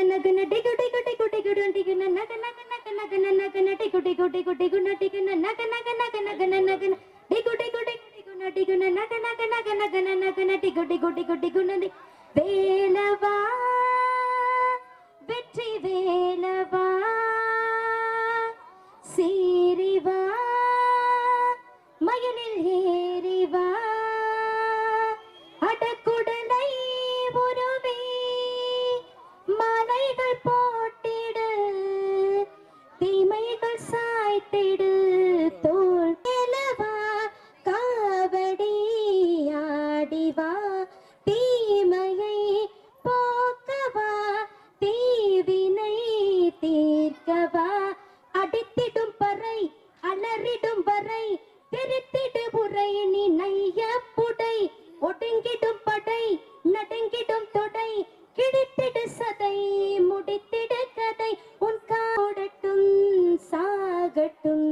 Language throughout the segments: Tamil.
நகன டிகு டிகு டிகு டிகு டு டிகு ந நக நக நக நக ந நகன டிகு டிகு டிகு டிகு ந டிகு ந நக நக நக நக ந நகன டிகு டிகு டிகு டிகு ந டிகு ந நக நக நக நக ந நகன டிகு டிகு டிகு டிகு ந டி- வேலவா வெற்றி வேலவா சீரிவா மயிலில் ஏறிவா அடக்குடலை உருவி மலைகள் போட்டிடு தீமைகள் சாய்த்திடு தோல் மேலவா காவடி ஆடிவா தீமையை போக்கவா தீவினை தீர்க்கவா அடித்திடும் பறை அலறிடும் வரை திருத்திடு உரை நீ நைய புடை ஒடுங்கிடும் படை நடுங்கிடும் தொடை கிழித்திடு சதை முடித்திடு கதை உன் காடட்டும் சாகட்டும்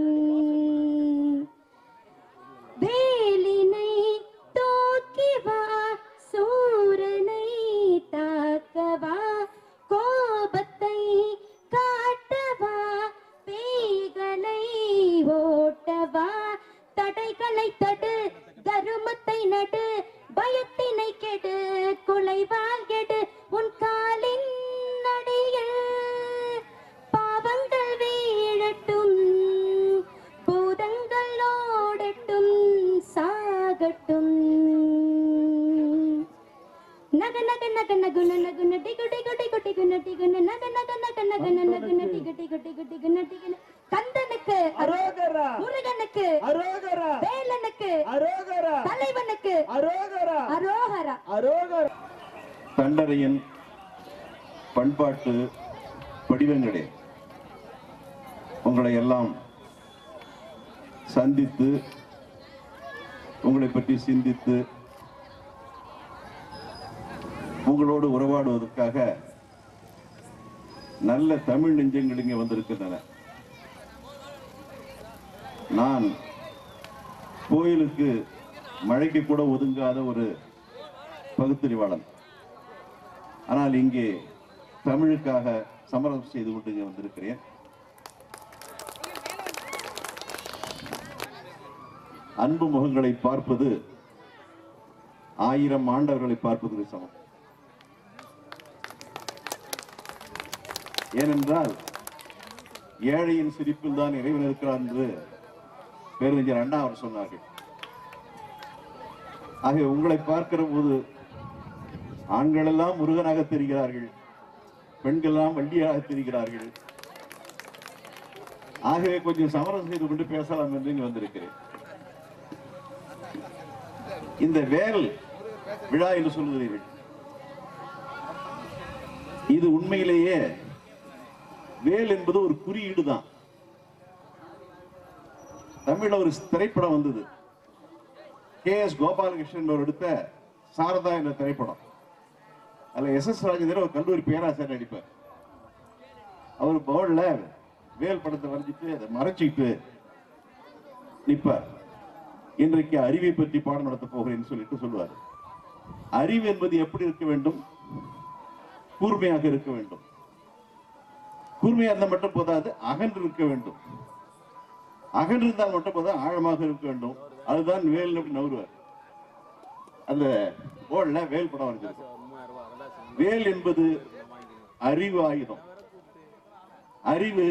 வேலினை தூக்கி வா சூரனை தாக்கவா கோபத்தை காட்டவா பேய்களை ஓட்டவா தடைகளை தடு தருமத்தை நடு பயத்தினை கெடு கொலைவால் எடு உன் காலின் நடியில் பாவங்கள் வீழட்டும் பூதங்கள் ஓடட்டும் சாகட்டும் நக நக நக நகுன நகுன டிகு டிகு டிகு டிகுன டிகுன நக நக நக நகுன நகுன டிகு டிகு டிகு டிகுன டிகுன கந்தனுக்கு அரோகரா முருகனுக்கு அரோகரா வேலனுக்கு அரோகரா தலைவனுக்கு அரோகரா அரோஹரா அரோகரா தண்டரையின் பண்பாட்டு வடிவங்களே உங்களை எல்லாம் சந்தித்து உங்களை பற்றி சிந்தித்து உங்களோடு உறவாடுவதற்காக நல்ல தமிழ் நெஞ்சங்கள் இங்கே வந்திருக்கின்றன நான் கோயிலுக்கு மழைக்கு கூட ஒதுங்காத ஒரு பகுத்தறிவாளன் ஆனால் இங்கே தமிழுக்காக சமரசம் செய்து கொண்டு இங்கே வந்திருக்கிறேன் அன்பு முகங்களை பார்ப்பது ஆயிரம் ஆண்டவர்களை பார்ப்பதற்கு சமம் ஏனென்றால் ஏழையின் சிரிப்பில் தான் இறைவன் இருக்கிறார் என்று பேரறிஞர் அண்ணா அவர் சொன்னார்கள் ஆகவே உங்களை பார்க்கிற போது ஆண்கள் எல்லாம் முருகனாக தெரிகிறார்கள் பெண்கள் எல்லாம் வள்ளியாக தெரிகிறார்கள் ஆகவே கொஞ்சம் சமரசம் செய்து கொண்டு பேசலாம் என்று இங்கு வந்திருக்கிறேன் இந்த வேல் விழா என்று சொல்லுகிறீர்கள் இது உண்மையிலேயே வேல் என்பது ஒரு குறியீடு தான் தமிழ்ல ஒரு திரைப்படம் வந்தது கே எஸ் கோபாலகிருஷ்ணன் அவர் எடுத்த சாரதா என்ற திரைப்படம் அதுல எஸ் எஸ் ராஜேந்திரன் ஒரு கல்லூரி பேராசிரியர் நடிப்பார் அவர் போர்டில் வேல் படத்தை வரைஞ்சிட்டு அதை மறைச்சிட்டு நிற்பார் இன்றைக்கு அறிவை பற்றி பாடம் நடத்த போகிறேன்னு சொல்லிட்டு சொல்லுவார் அறிவு என்பது எப்படி இருக்க வேண்டும் கூர்மையாக இருக்க வேண்டும் கூர்மையாக இருந்தால் மட்டும் போதாது அகன்று இருக்க வேண்டும் அகன்று இருந்தால் மட்டும் போதும் ஆழமாக இருக்க வேண்டும் அதுதான் வேல் அப்படி நவுருவார் அந்த போர்டுல வேல் படம் வரைஞ்சிருக்கும் வேல் என்பது அறிவு ஆயுதம் அறிவு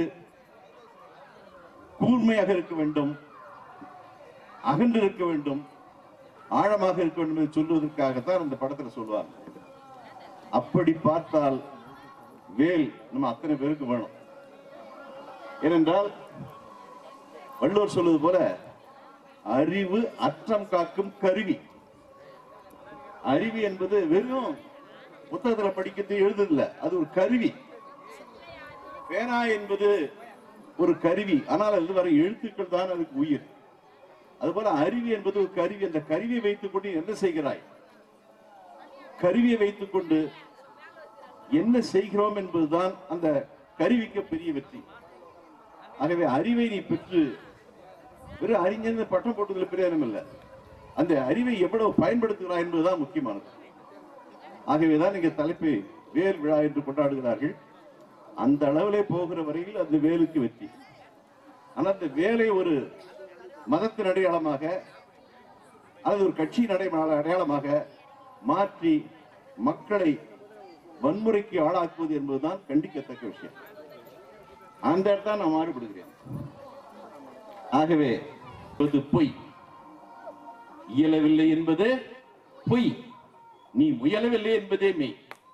கூர்மையாக இருக்க வேண்டும் அகன்று இருக்க வேண்டும் ஆழமாக இருக்க வேண்டும் என்று சொல்வதற்காகத்தான் அந்த படத்துல சொல்லுவாங்க அப்படி பார்த்தால் வேல் நம்ம அத்தனை பேருக்கு வேணும் ஏனென்றால் வள்ளுவர் சொல்வது போல அறிவு அற்றம் காக்கும் கருவி அறிவு என்பது வெறும் புத்தகத்துல படிக்கிறது எழுதுதில்ல அது ஒரு கருவி பேனா என்பது ஒரு கருவி ஆனால் அது வர எழுத்துக்கள் தான் அதுக்கு உயிர் அதுபோல அறிவு என்பது ஒரு கருவி அந்த கருவியை வைத்துக் கொண்டு என்ன செய்கிறாய் கருவியை வைத்துக் கொண்டு என்ன செய்கிறோம் என்பதுதான் அந்த கருவிக்கு பெரிய வெற்றி ஆகவே அறிவை நீ பெற்று வெறும் அறிஞர் பட்டம் போட்டதில் பிரயோஜனம் இல்லை அந்த அறிவை எவ்வளவு பயன்படுத்துகிறாய் என்பதுதான் முக்கியமானது ஆகவேதான் நீங்க தலைப்பை வேல் விழா என்று கொண்டாடுகிறார்கள் அந்த அளவிலே போகிற வரையில் அந்த வேலுக்கு வெற்றி ஆனால் அந்த வேலை ஒரு மதத்தின் அடையாளமாக அல்லது ஒரு கட்சியின் அடை அடையாளமாக மாற்றி மக்களை வன்முறைக்கு ஆளாக்குவது என்பதுதான் கண்டிக்கத்தக்க விஷயம் அந்த இடத்தான் நான் மாறுபடுகிறேன் ஆகவே இது பொய் இயலவில்லை என்பது பொய் நீ முயலவில்லை என்பதே மெய்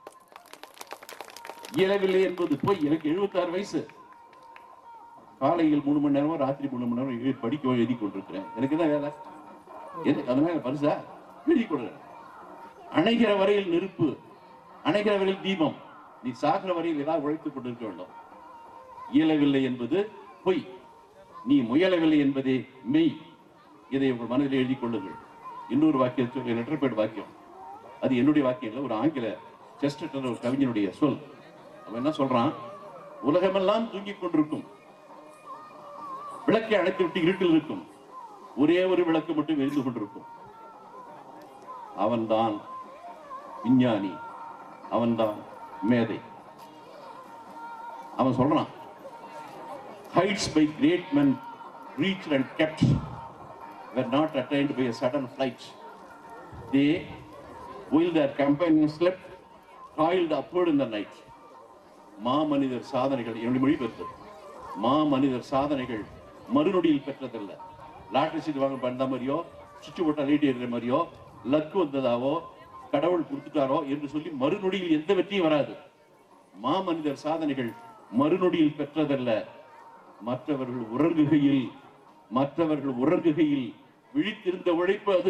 இயலவில்லை என்பது பொய் எனக்கு 76 வயசு காலையில் மூணு மணி நேரமோ ராத்திரி மூணு மணி நேரம் எழுதி படிக்க எழுதி கொண்டிருக்கிறேன் எனக்கு என்ன வேலை எதுக்கு அதனால பரிசா எழுதி கொடுறேன் அணைகிற வரையில் நெருப்பு அணைகிற வரையில் தீபம் நீ சாகிற வரையில் ஏதாவது உழைத்துக் கொண்டிருக்க வேண்டும் இயலவில்லை என்பது பொய் நீ முயலவில்லை என்பதே மெய் இதை உங்கள் மனதில் எழுதிக் கொள்ளுங்கள் இன்னொரு வாக்கியம் சொல்லி லெட்டர்பேட் வாக்கியம் அது என்னுடைய வாக்கியம் இல்லை ஒரு ஆங்கில செஸ்டர் ஒரு கவிஞனுடைய சொல் அவன் என்ன சொல்றான் உலகமெல்லாம் தூங்கிக் கொண்டிருக்கும் விளக்கை அணைத்து விட்டு இருட்டில் இருக்கும் ஒரே ஒரு விளக்கு மட்டும் எரிந்து கொண்டிருக்கும் அவன்தான் விஞ்ஞானி அவன்தான் மேதை அவன் சொல்றான் heights by great men reached and kept were not attained by a sudden flight. They, while their companions slept, toiled upward in the night. மாமனிதர் சாதனைகள் என்னுடைய மொழிபெயர்த்து மாமனிதர் சாதனைகள் மறுநொடியில் பெற்றதல்ல லாட்டரி சீட் வாங்க பண்ண மாதிரியோ சுவிட்ச் போட்டா லைட் எறிகிற மாதிரியோ லக்கு வந்ததாவோ கடவுள் கொடுத்துட்டாரோ என்று சொல்லி மறுநொடியில் எந்த வெற்றியும் வராது மாமனிதர் சாதனைகள் மறுநொடியில் பெற்றதல்ல மற்றவர்கள் உறங்குகையில் மற்றவர்கள் உறங்குகையில் விழித்திருந்த உழைப்பு அது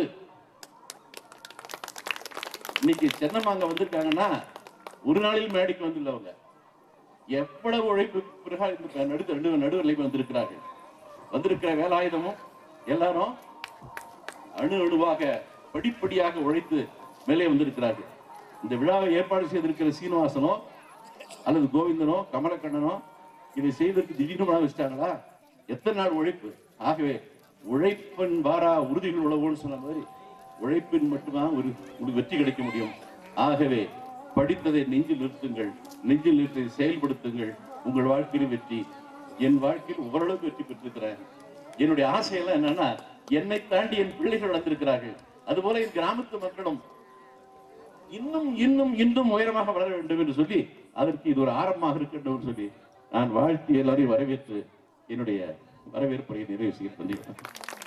இன்னைக்கு சென்னமாங்க வந்திருக்காங்கன்னா ஒரு நாளில் மேடைக்கு வந்துள்ள அவங்க எவ்வளவு உழைப்பு பிறகு இந்த நடுத்த ரெண்டு நடுவரில் வந்திருக்கிறார்கள் வந்திருக்கிற வேலாயுதமும் எல்லாரும் அணு அணுவாக படிப்படியாக உழைத்து மேலே வந்திருக்கிறார்கள் இந்த விழாவை ஏற்பாடு செய்திருக்கிற சீனிவாசனோ அல்லது கோவிந்தனோ கமலக்கண்ணனோ இதை செய்வதற்கு திடீர்னு விழா வச்சிட்டாங்களா எத்தனை நாள் உழைப்பு ஆகவே உழைப்பின் வாரா உறுதிகள் உழவோன்னு சொன்ன மாதிரி உழைப்பின் மட்டும்தான் ஒரு ஒரு வெற்றி கிடைக்க முடியும் ஆகவே படித்ததை நெஞ்சில் நிறுத்துங்கள் நெஞ்சில் நிறுத்தி செயல்படுத்துங்கள் உங்கள் வாழ்க்கையில் வெற்றி என் வாழ்க்கையில் ஓரளவுக்கு வெற்றி பெற்றிருக்கிறேன் என்னுடைய ஆசையெல்லாம் என்னன்னா என்னை தாண்டி என் பிள்ளைகள் வளர்ந்திருக்கிறார்கள் அதுபோல என் கிராமத்து மக்களும் இன்னும் இன்னும் இன்னும் உயரமாக வளர வேண்டும் என்று சொல்லி அதற்கு இது ஒரு ஆரம்பமாக இருக்கட்டும் என்று சொல்லி நான் வாழ்த்தி எல்லாரையும் வரவேற்று என்னுடைய வரவேற்புரை நிறைவு செய்ய